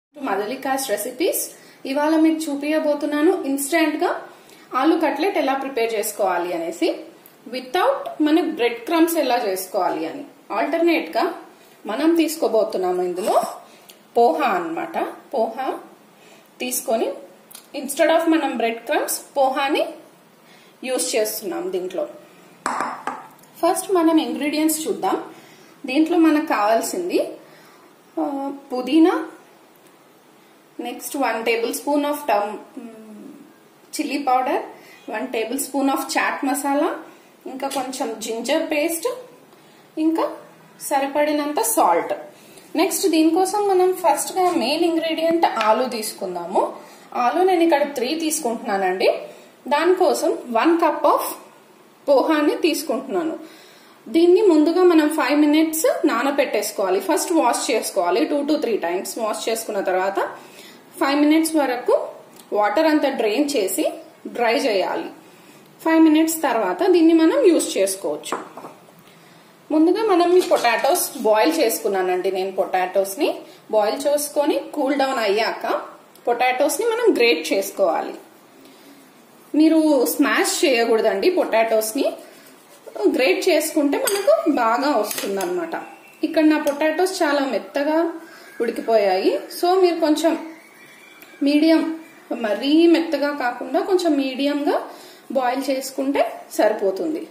మధులికాస్ recipes ఇవాళ మీకు చూపించబోతున్నాను ఇన్స్టెంట్ గా ఆలు కట్లెట్ ఎలా ప్రిపేర్ చేసుకోవాలి అనేసి వితౌట్ మన బ్రెడ్ క్రమ్స్ ఎలా చేసుకోవాలి అని ఆల్టర్నేట్ గా మనం తీసుకోబోతున్నాము ఇందులో పోహా అన్నమాట పోహా తీసుకొని ఇన్స్టెడ్ ఆఫ్ మనం బ్రెడ్ క్రమ్స్ పోహాని యూస్ చేస్తున్నాం దీంట్లో ఫస్ట్ మనం ఇంగ్రీడియంట్స్ చూద్దాం దీంట్లో మనకు కావాల్సింది ఆ, పుదీనా next one tablespoon of టమ్ chilli powder one tablespoon of chaat masala ఇంకా కొంచెం జింజర్ పేస్ట్ ఇంకా సరిపడినంత సాల్ట్ నెక్స్ట్ దీనికోసం మనం ఫస్ట్ గా మెయిన్ ఇంగ్రీడియంట్ ఆలు తీసుకుందాము ఆలు నేను ఇక్కడ త్రీ తీసుకుంటున్నానండి దానికోసం వన్ కప్ ఆఫ్ పోహాని తీసుకుంటున్నాను దీన్ని ముందుగా మనం ఫైవ్ మినిట్స్ నానబెట్టేసుకోవాలి ఫస్ట్ వాష్ చేసుకోవాలి two to three times wash చేసుకున్న తర్వాత ఫైవ్ మినిట్స్ వరకు వాటర్ అంతా డ్రైన్ చేసి డ్రై చేయాలి ఫైవ్ మినిట్స్ తర్వాత దీన్ని మనం యూస్ చేసుకోవచ్చు ముందుగా మనం ఈ పొటాటోస్ బాయిల్ చేసుకున్నానండి నేను పొటాటోస్ ని బాయిల్ చేసుకొని కూల్ డౌన్ అయ్యాక పొటాటోస్ ని మనం గ్రేట్ చేసుకోవాలి మీరు స్మాష్ చేయకూడదండి పొటాటోస్ ని గ్రేట్ చేసుకుంటే మనకు బాగా వస్తుంది అనమాట ఇక్కడ నా పొటాటోస్ చాలా మెత్తగా ఉడికిపోయాయి సో మీరు కొంచెం మీడియం మరీ మెత్తగా కాకుండా కొంచెం మీడియంగా బాయిల్ చేసుకుంటే సరిపోతుంది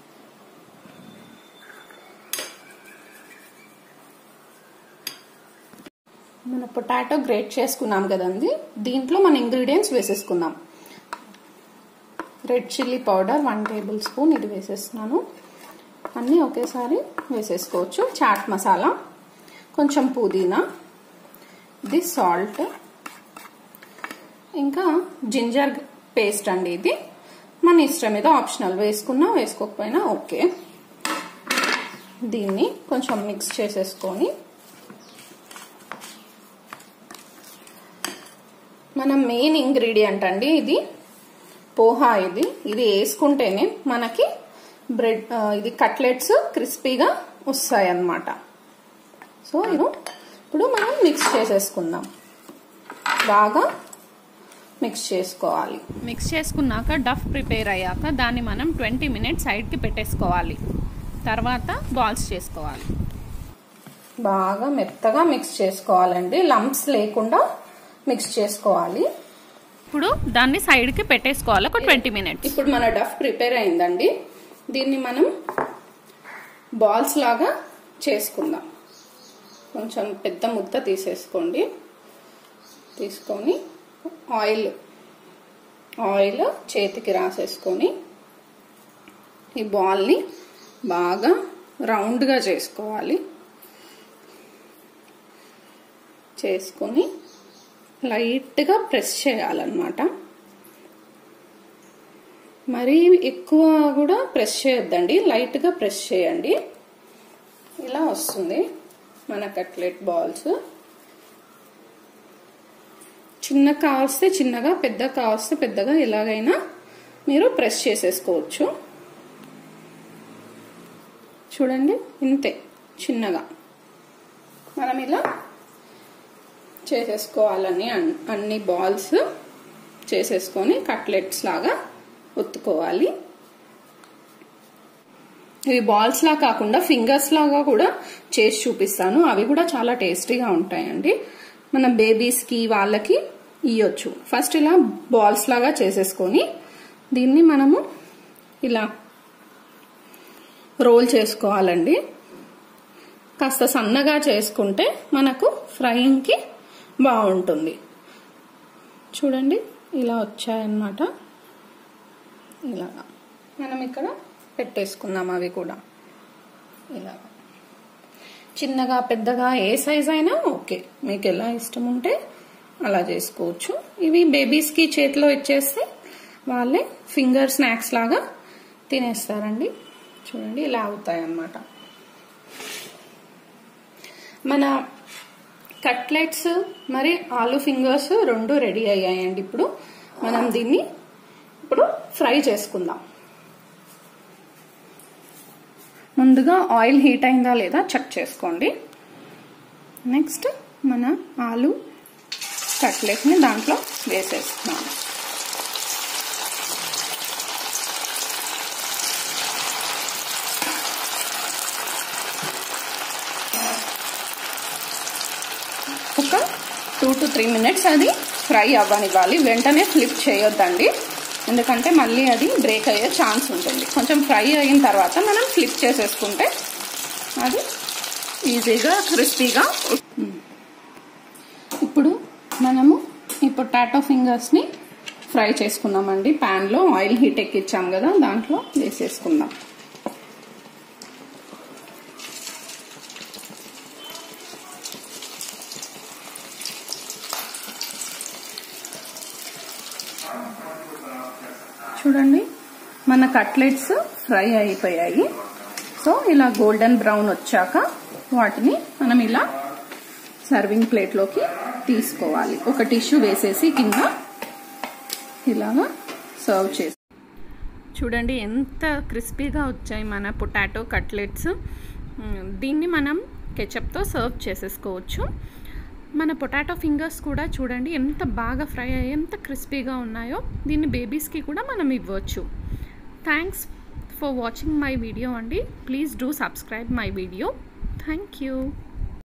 మన పొటాటో గ్రేట్ చేసుకున్నాం కదండి దీంట్లో మన ఇంగ్రీడియంట్స్ వేసేసుకుందాం red chilli powder one tablespoon ఇది వేసేస్తున్నాను అన్నీ ఒకేసారి వేసేసుకోవచ్చు చాట్ మసాలా కొంచెం పుదీనా ఇది సాల్ట్ ఇంకా జింజర్ పేస్ట్ అండి ఇది మన ఇష్టం మీద ఆప్షనల్ వేసుకున్నా వేసుకోకపోయినా ఓకే దీన్ని కొంచెం మిక్స్ చేసేసుకొని మన మెయిన్ ఇంగ్రీడియంట్ అండి ఇది పోహా ఇది ఇది వేసుకుంటేనే మనకి బ్రెడ్ ఇది కట్లెట్స్ క్రిస్పీగా వస్తాయి అన్నమాట సో ఇది ఇప్పుడు మనం మిక్స్ చేసేసుకుందాం బాగా మిక్స్ చేసుకోవాలి మిక్స్ చేసుకున్నాక డఫ్ ప్రిపేర్ అయ్యాక దాన్ని మనం ట్వంటీ మినిట్స్ సైడ్కి పెట్టేసుకోవాలి తర్వాత బాల్స్ చేసుకోవాలి బాగా మెత్తగా మిక్స్ చేసుకోవాలండి లంప్స్ లేకుండా మిక్స్ చేసుకోవాలి ఇప్పుడు దాన్ని సైడ్కి పెట్టేసుకోవాలి ఒక ట్వంటీ మినిట్స్ ఇప్పుడు మన డఫ్ ప్రిపేర్ అయిందండి దీన్ని మనం బాల్స్ లాగా చేసుకుందాం కొంచెం పెద్ద ముద్ద తీసేసుకోండి తీసుకొని ఆయిల్ ఆయిల్ చేతికి రాసేసుకొని ఈ బాల్ని బాగా రౌండ్గా చేసుకోవాలి చేసుకొని లైట్గా ప్రెస్ చేయాలన్నమాట మరీ ఎక్కువ కూడా ప్రెస్ చేయొద్దండి లైట్గా ప్రెస్ చేయండి ఇలా వస్తుంది మన కట్లెట్ బాల్స్ చిన్న కావస్తే చిన్నగా పెద్ద కావస్తే పెద్దగా ఎలాగైనా మీరు ప్రెస్ చేసేసుకోవచ్చు చూడండి ఇంతే చిన్నగా మనం ఇలా చేసేసుకోవాలని అన్ని బాల్స్ చేసేసుకొని కట్లెట్స్ లాగా ఒత్తుకోవాలి ఇవి బాల్స్ లా కాకుండా ఫింగర్స్ లాగా కూడా చేసి చూపిస్తాను అవి కూడా చాలా టేస్టీగా ఉంటాయండి మన బేబీస్కి వాళ్ళకి ఇవ్వచ్చు ఫస్ట్ ఇలా బాల్స్ లాగా చేసేసుకొని దీన్ని మనము ఇలా రోల్ చేసుకోవాలండి కాస్త సన్నగా చేసుకుంటే మనకు ఫ్రైయింగ్కి బాగుంటుంది చూడండి ఇలా వచ్చాయన్నమాట ఇలాగా మనం ఇక్కడ పెట్టేసుకుందాం అవి కూడా ఇలా చిన్నగా పెద్దగా ఏ సైజ్ అయినా ఓకే మీకు ఎలా ఇష్టం ఉంటే అలా చేసుకోవచ్చు ఇవి బేబీస్కి చేతిలో ఇచ్చేస్తే వాళ్ళే ఫింగర్ స్నాక్స్ లాగా తినేస్తారండి చూడండి ఇలా అవుతాయి అన్నమాట మన కట్లెట్స్ మరి ఆలు ఫింగర్స్ రెండు రెడీ అయ్యాయండి ఇప్పుడు మనం దీన్ని ఇప్పుడు ఫ్రై చేసుకుందాం ముందుగా ఆయిల్ హీట్ అయిందా లేదా చెక్ చేసుకోండి నెక్స్ట్ మన ఆలు కట్లెట్ని దాంట్లో వేసేస్తున్నాను ఒక టూ టు త్రీ మినిట్స్ అది ఫ్రై అవ్వనివ్వాలి వెంటనే ఫ్లిప్ చేయొద్దండి ఎందుకంటే మళ్ళీ అది బ్రేక్ అయ్యే ఛాన్స్ ఉంటుంది కొంచెం ఫ్రై అయిన తర్వాత మనం ఫ్లిప్ చేసేసుకుంటే అది ఈజీగా క్రిస్పీగా ఇప్పుడు మనము ఈ పొటాటో ఫింగర్స్ని ఫ్రై చేసుకుందామండి ప్యాన్లో ఆయిల్ హీట్ ఎక్కిచ్చాం కదా దాంట్లో వేసేసుకుందాం చూడండి మన కట్లెట్స్ ఫ్రై అయిపోయాయి సో ఇలా గోల్డెన్ బ్రౌన్ వచ్చాక వాటిని మనం ఇలా సర్వింగ్ ప్లేట్లోకి తీసుకోవాలి ఒక టిష్యూ వేసేసి కింద ఇలాగా సర్వ్ చేసి చూడండి ఎంత క్రిస్పీగా వచ్చాయి మన పొటాటో కట్లెట్స్ దీన్ని మనం కెచప్తో సర్వ్ చేసేసుకోవచ్చు మన పొటాటో ఫింగర్స్ కూడా చూడండి ఎంత బాగా ఫ్రై అయ్యి ఎంత క్రిస్పీగా ఉన్నాయో దీన్ని బేబీస్కి కూడా మనం ఇవ్వచ్చు thanks for watching my video అండి please do subscribe my video thank you